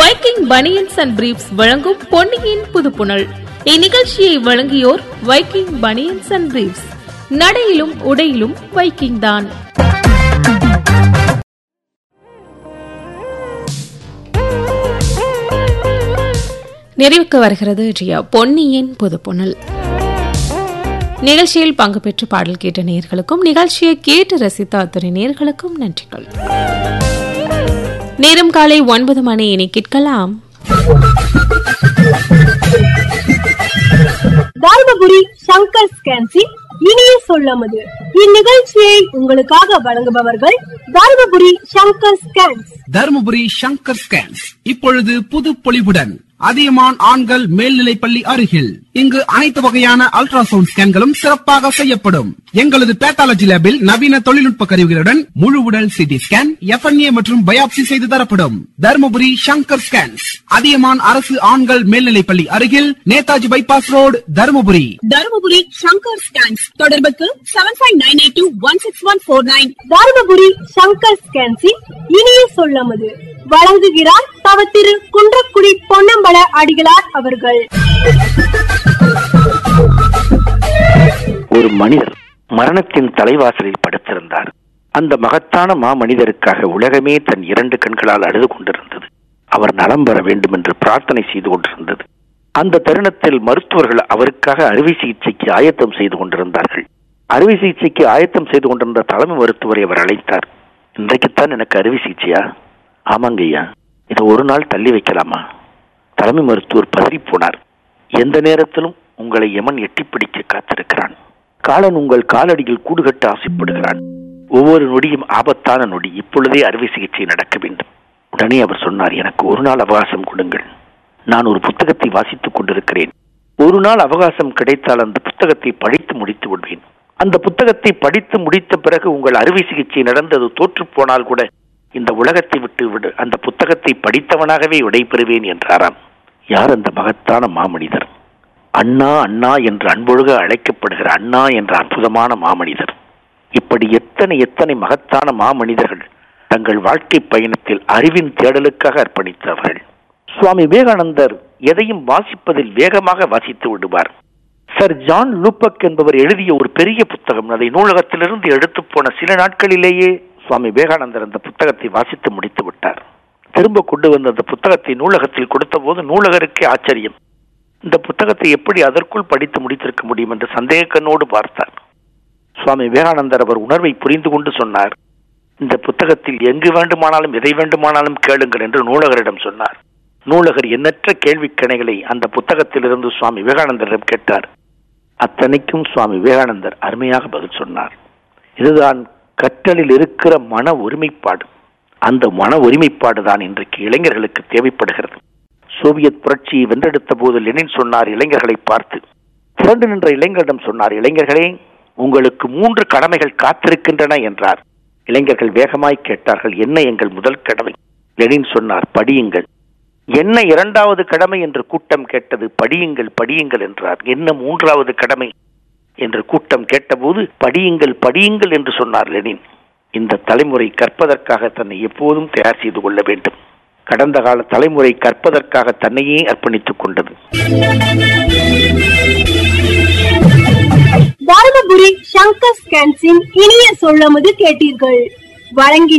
Viking banians and briefs வழங்கும் பொன்னியின் புதுப்புணல் இந்நிகழ்ச்சியை வழங்கியோர் வைக்கிங் பனியன்ஸ் அண்ட் பிரீப்ஸ் நடையிலும் உடையிலும் வைக்கிங் தான் நிறைவுக்கு வருகிறது ஜியா பொன்னியின் புதுப்புணல் நிகழ்ச்சியில் பங்கு பெற்று பாடல் கேட்ட நேர்களுக்கும் நிகழ்ச்சியை கேட்டு ரசித்த அத்துறை நேர்களுக்கும் நன்றிகள் நேரம் காலை ஒன்பது மணி இனி கேட்கலாம் தர்மபுரி சங்கர் ஸ்கேன்சி இனிய சொல்லமது இந்நிகழ்ச்சியை உங்களுக்காக வழங்குபவர்கள் தர்மபுரி சங்கர் ஸ்கேன்ஸ் தருமபுரி சங்கர் ஸ்கேன்ஸ் இப்பொழுது புது பொலிவுடன் அதியமான் ஆண்கள் மேல்நிலைப்பள்ளி அருகில் இங்கு அனைத்து வகையான அல்ட்ராசவுண்ட் ஸ்கேன்களும் சிறப்பாக செய்யப்படும் எங்களது பேத்தாலஜி லேபில் நவீன தொழில்நுட்ப கருவிகளுடன் முழு உடல் சிடி ஸ்கேன் எஃப்என்ஏ மற்றும் பயாப்சி செய்து தரப்படும் தருமபுரி சங்கர் ஸ்கேன்ஸ் அதியமான் அரசு ஆண்கள் மேல்நிலைப்பள்ளி அருகில் Netaji bypass road Dharmapuri Dharmapuri Shankar scans தொடர்புக்கு seven five nine eight two one six one four nine Dharmapuri Shankar ஸ்கேன்சி இனிய சொல்லமது வழங்குகிறார் தவ திரு குன்றக்குடி பொன்னம்பல அடிகளார் அவர்கள் ஒரு மனிதர் மரணத்தின் தலைவாசலில் படுத்திருந்தார் அந்த மகத்தான மா மனிதருக்காக உலகமே தன் இரண்டு கண்களால் அழுது கொண்டிருந்தது அவர் நலம் பெற வேண்டும் என்று பிரார்த்தனை செய்து கொண்டிருந்தது அந்த தருணத்தில் மருத்துவர்கள் அவருக்காக அறுவை சிகிச்சைக்கு ஆயத்தம் செய்து கொண்டிருந்தார்கள் அறுவை சிகிச்சைக்கு ஆயத்தம் செய்து கொண்டிருந்த தலைமை மருத்துவரை அவர் அழைத்தார் இன்றைக்குத்தான் எனக்கு அறுவை சிகிச்சையா ஆமாங்க ஐயா இதை ஒரு நாள் தள்ளி வைக்கலாமா தலைமை மருத்துவர் பதறி போனார் எந்த நேரத்திலும் உங்களை யமன் எட்டிப்பிடிக்க காத்திருக்கிறான் காலன் உங்கள் காலடியில் கூடுகட்ட ஆசைப்படுகிறான் ஒவ்வொரு நொடியும் ஆபத்தான நொடி இப்பொழுதே அறுவை சிகிச்சை நடக்க வேண்டும் உடனே அவர் சொன்னார் எனக்கு ஒரு நாள் அவகாசம் கொடுங்கள் நான் ஒரு புத்தகத்தை வாசித்துக் கொண்டிருக்கிறேன் ஒரு நாள் அவகாசம் கிடைத்தால் அந்த புத்தகத்தை படித்து முடித்து விடுவேன் அந்த புத்தகத்தை படித்து முடித்த பிறகு உங்கள் அறுவை சிகிச்சை நடந்தது தோற்று போனால் கூட இந்த உலகத்தை விட்டு விடு அந்த புத்தகத்தை படித்தவனாகவே விடைபெறுவேன் என்றாராம் யார் அந்த மகத்தான மாமனிதர் அண்ணா அண்ணா என்று அன்பொழுக அழைக்கப்படுகிற அண்ணா என்ற அற்புதமான மாமனிதர் இப்படி எத்தனை எத்தனை மகத்தான மாமனிதர்கள் தங்கள் வாழ்க்கை பயணத்தில் அறிவின் தேடலுக்காக அர்ப்பணித்தவர்கள் சுவாமி விவேகானந்தர் எதையும் வாசிப்பதில் வேகமாக வாசித்து விடுவார் சர் ஜான் லூப்பக் என்பவர் எழுதிய ஒரு பெரிய புத்தகம் அதை நூலகத்திலிருந்து எடுத்து போன சில நாட்களிலேயே சுவாமி விவேகானந்தர் அந்த புத்தகத்தை வாசித்து முடித்து விட்டார் திரும்ப கொண்டு வந்த அந்த புத்தகத்தை நூலகத்தில் கொடுத்த போது நூலகருக்கே ஆச்சரியம் இந்த புத்தகத்தை எப்படி அதற்குள் படித்து முடித்திருக்க முடியும் என்று சந்தேக கண்ணோடு பார்த்தார் சுவாமி விவேகானந்தர் அவர் உணர்வை புரிந்து கொண்டு சொன்னார் இந்த புத்தகத்தில் எங்கு வேண்டுமானாலும் எதை வேண்டுமானாலும் கேளுங்கள் என்று நூலகரிடம் சொன்னார் நூலகர் எண்ணற்ற கேள்விக்கணைகளை அந்த புத்தகத்திலிருந்து சுவாமி விவேகானந்தரிடம் கேட்டார் அத்தனைக்கும் சுவாமி விவேகானந்தர் அருமையாக பதில் சொன்னார் இதுதான் கற்றலில் இருக்கிற மன ஒருமைப்பாடு அந்த மன ஒருமைப்பாடு தான் இன்றைக்கு இளைஞர்களுக்கு தேவைப்படுகிறது சோவியத் புரட்சியை வென்றெடுத்த போது லெனின் சொன்னார் இளைஞர்களை பார்த்து திரண்டு நின்ற இளைஞரிடம் சொன்னார் இளைஞர்களே உங்களுக்கு மூன்று கடமைகள் காத்திருக்கின்றன என்றார் இளைஞர்கள் வேகமாய் கேட்டார்கள் என்ன எங்கள் முதல் கடமை லெனின் சொன்னார் படியுங்கள் என்ன இரண்டாவது கடமை என்று கூட்டம் கேட்டது படியுங்கள் படியுங்கள் என்றார் என்ன மூன்றாவது கடமை என்று கூட்டம் கேட்டபோது படியுங்கள் படியுங்கள் என்று சொன்னார் லெனின் இந்த தலைமுறை கற்பதற்காக தன்னை எப்போதும் தயார் செய்து கொள்ள வேண்டும் கடந்த கால தலைமுறை கற்பதற்காக தன்னையே அர்ப்பணித்துக் கொண்டது தர்மபுரி சங்கர் ஸ்கேன்ஸின் இனிய சொல்லமது கேட்டீர்கள் வழங்கினார்